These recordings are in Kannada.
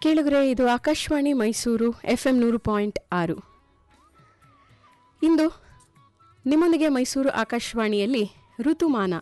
ಕೇಳಿದ್ರೆ ಇದು ಆಕಾಶವಾಣಿ ಮೈಸೂರು ಎಫ್ ಎಂ ನೂರು ಪಾಯಿಂಟ್ ಆರು ಇಂದು ನಿಮ್ಮೊಂದಿಗೆ ಮೈಸೂರು ಆಕಾಶವಾಣಿಯಲ್ಲಿ ಋತುಮಾನ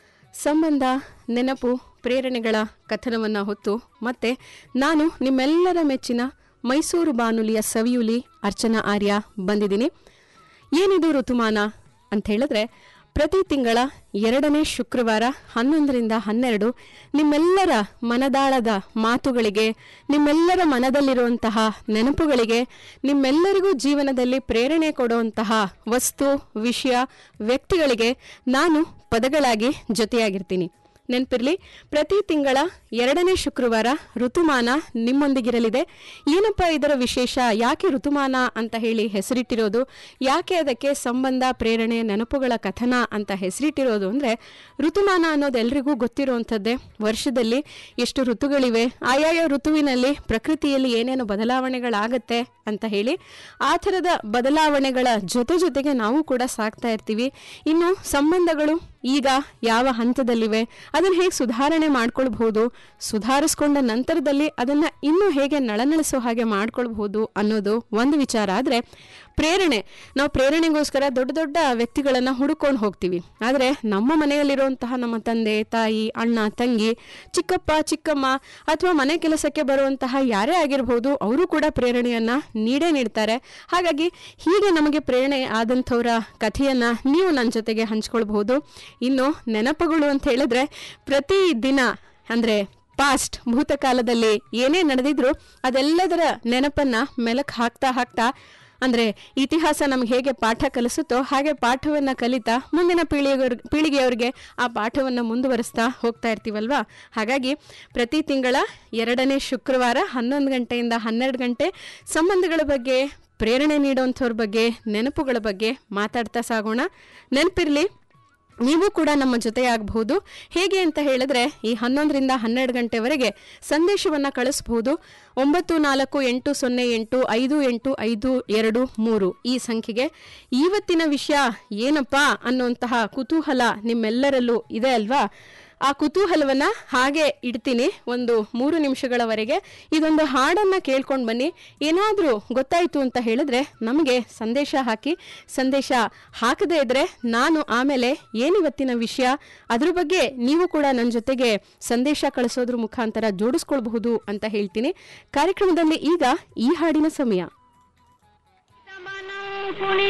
ಸಂಬಂಧ ನೆನಪು ಪ್ರೇರಣೆಗಳ ಕಥನವನ್ನು ಹೊತ್ತು ಮತ್ತೆ ನಾನು ನಿಮ್ಮೆಲ್ಲರ ಮೆಚ್ಚಿನ ಮೈಸೂರು ಬಾನುಲಿಯ ಸವಿಯುಲಿ ಅರ್ಚನಾ ಆರ್ಯ ಬಂದಿದ್ದೀನಿ ಏನಿದು ಋತುಮಾನ ಅಂತ ಹೇಳಿದ್ರೆ ಪ್ರತಿ ತಿಂಗಳ ಎರಡನೇ ಶುಕ್ರವಾರ ಹನ್ನೊಂದರಿಂದ ಹನ್ನೆರಡು ನಿಮ್ಮೆಲ್ಲರ ಮನದಾಳದ ಮಾತುಗಳಿಗೆ ನಿಮ್ಮೆಲ್ಲರ ಮನದಲ್ಲಿರುವಂತಹ ನೆನಪುಗಳಿಗೆ ನಿಮ್ಮೆಲ್ಲರಿಗೂ ಜೀವನದಲ್ಲಿ ಪ್ರೇರಣೆ ಕೊಡುವಂತಹ ವಸ್ತು ವಿಷಯ ವ್ಯಕ್ತಿಗಳಿಗೆ ನಾನು ಪದಗಳಾಗಿ ಜೊತೆಯಾಗಿರ್ತೀನಿ ನೆನಪಿರ್ಲಿ ಪ್ರತಿ ತಿಂಗಳ ಎರಡನೇ ಶುಕ್ರವಾರ ಋತುಮಾನ ನಿಮ್ಮೊಂದಿಗಿರಲಿದೆ ಏನಪ್ಪ ಇದರ ವಿಶೇಷ ಯಾಕೆ ಋತುಮಾನ ಅಂತ ಹೇಳಿ ಹೆಸರಿಟ್ಟಿರೋದು ಯಾಕೆ ಅದಕ್ಕೆ ಸಂಬಂಧ ಪ್ರೇರಣೆ ನೆನಪುಗಳ ಕಥನ ಅಂತ ಹೆಸರಿಟ್ಟಿರೋದು ಅಂದರೆ ಋತುಮಾನ ಅನ್ನೋದು ಎಲ್ರಿಗೂ ಗೊತ್ತಿರುವಂಥದ್ದೇ ವರ್ಷದಲ್ಲಿ ಎಷ್ಟು ಋತುಗಳಿವೆ ಆಯಾಯ ಋತುವಿನಲ್ಲಿ ಪ್ರಕೃತಿಯಲ್ಲಿ ಏನೇನು ಬದಲಾವಣೆಗಳಾಗತ್ತೆ ಅಂತ ಹೇಳಿ ಆ ಥರದ ಬದಲಾವಣೆಗಳ ಜೊತೆ ಜೊತೆಗೆ ನಾವು ಕೂಡ ಸಾಕ್ತಾ ಇರ್ತೀವಿ ಇನ್ನು ಸಂಬಂಧಗಳು ಈಗ ಯಾವ ಹಂತದಲ್ಲಿವೆ ಅದನ್ನು ಹೇಗೆ ಸುಧಾರಣೆ ಮಾಡ್ಕೊಳ್ಬಹುದು ಸುಧಾರಿಸ್ಕೊಂಡ ನಂತರದಲ್ಲಿ ಅದನ್ನು ಇನ್ನೂ ಹೇಗೆ ನಳನಳಿಸೋ ಹಾಗೆ ಮಾಡ್ಕೊಳ್ಬಹುದು ಅನ್ನೋದು ಒಂದು ವಿಚಾರ ಆದರೆ ಪ್ರೇರಣೆ ನಾವು ಪ್ರೇರಣೆಗೋಸ್ಕರ ದೊಡ್ಡ ದೊಡ್ಡ ವ್ಯಕ್ತಿಗಳನ್ನು ಹುಡುಕೊಂಡು ಹೋಗ್ತೀವಿ ಆದರೆ ನಮ್ಮ ಮನೆಯಲ್ಲಿರುವಂತಹ ನಮ್ಮ ತಂದೆ ತಾಯಿ ಅಣ್ಣ ತಂಗಿ ಚಿಕ್ಕಪ್ಪ ಚಿಕ್ಕಮ್ಮ ಅಥವಾ ಮನೆ ಕೆಲಸಕ್ಕೆ ಬರುವಂತಹ ಯಾರೇ ಆಗಿರ್ಬೋದು ಅವರು ಕೂಡ ಪ್ರೇರಣೆಯನ್ನ ನೀಡೇ ನೀಡ್ತಾರೆ ಹಾಗಾಗಿ ಹೀಗೆ ನಮಗೆ ಪ್ರೇರಣೆ ಆದಂಥವರ ಕಥೆಯನ್ನ ನೀವು ನನ್ನ ಜೊತೆಗೆ ಹಂಚ್ಕೊಳ್ಬಹುದು ಇನ್ನು ನೆನಪುಗಳು ಅಂತ ಹೇಳಿದ್ರೆ ಪ್ರತಿ ದಿನ ಅಂದ್ರೆ ಪಾಸ್ಟ್ ಭೂತಕಾಲದಲ್ಲಿ ಏನೇ ನಡೆದಿದ್ರು ಅದೆಲ್ಲದರ ನೆನಪನ್ನ ಮೆಲಕ್ ಹಾಕ್ತಾ ಹಾಕ್ತಾ ಅಂದ್ರೆ ಇತಿಹಾಸ ನಮ್ಗೆ ಹೇಗೆ ಪಾಠ ಕಲಿಸುತ್ತೋ ಹಾಗೆ ಪಾಠವನ್ನ ಕಲಿತಾ ಮುಂದಿನ ಪೀಳಿಗೆ ಪೀಳಿಗೆಯವರಿಗೆ ಆ ಪಾಠವನ್ನು ಮುಂದುವರಿಸ್ತಾ ಹೋಗ್ತಾ ಇರ್ತೀವಲ್ವಾ ಹಾಗಾಗಿ ಪ್ರತಿ ತಿಂಗಳ ಎರಡನೇ ಶುಕ್ರವಾರ ಹನ್ನೊಂದು ಗಂಟೆಯಿಂದ ಹನ್ನೆರಡು ಗಂಟೆ ಸಂಬಂಧಗಳ ಬಗ್ಗೆ ಪ್ರೇರಣೆ ನೀಡುವಂಥವ್ರ ಬಗ್ಗೆ ನೆನಪುಗಳ ಬಗ್ಗೆ ಮಾತಾಡ್ತಾ ಸಾಗೋಣ ನೆನಪಿರ್ಲಿ ನೀವು ಕೂಡ ನಮ್ಮ ಜೊತೆಯಾಗಬಹುದು ಹೇಗೆ ಅಂತ ಹೇಳಿದ್ರೆ ಈ ಹನ್ನೊಂದರಿಂದ ಹನ್ನೆರಡು ಗಂಟೆವರೆಗೆ ಸಂದೇಶವನ್ನು ಕಳಿಸಬಹುದು ಒಂಬತ್ತು ನಾಲ್ಕು ಎಂಟು ಸೊನ್ನೆ ಎಂಟು ಐದು ಎಂಟು ಐದು ಎರಡು ಮೂರು ಈ ಸಂಖ್ಯೆಗೆ ಇವತ್ತಿನ ವಿಷಯ ಏನಪ್ಪಾ ಅನ್ನುವಂತಹ ಕುತೂಹಲ ನಿಮ್ಮೆಲ್ಲರಲ್ಲೂ ಇದೆ ಅಲ್ವಾ ಆ ಕುತೂಹಲವನ್ನ ಹಾಗೆ ಇಡ್ತೀನಿ ಒಂದು ಮೂರು ನಿಮಿಷಗಳವರೆಗೆ ಇದೊಂದು ಹಾಡನ್ನ ಕೇಳ್ಕೊಂಡು ಬನ್ನಿ ಏನಾದರೂ ಗೊತ್ತಾಯ್ತು ಅಂತ ಹೇಳಿದ್ರೆ ನಮಗೆ ಸಂದೇಶ ಹಾಕಿ ಸಂದೇಶ ಹಾಕದೇ ಇದ್ರೆ ನಾನು ಆಮೇಲೆ ಏನಿವತ್ತಿನ ವಿಷಯ ಅದ್ರ ಬಗ್ಗೆ ನೀವು ಕೂಡ ನನ್ನ ಜೊತೆಗೆ ಸಂದೇಶ ಕಳಿಸೋದ್ರ ಮುಖಾಂತರ ಜೋಡಿಸ್ಕೊಳ್ಬಹುದು ಅಂತ ಹೇಳ್ತೀನಿ ಕಾರ್ಯಕ್ರಮದಲ್ಲಿ ಈಗ ಈ ಹಾಡಿನ ಸಮಯ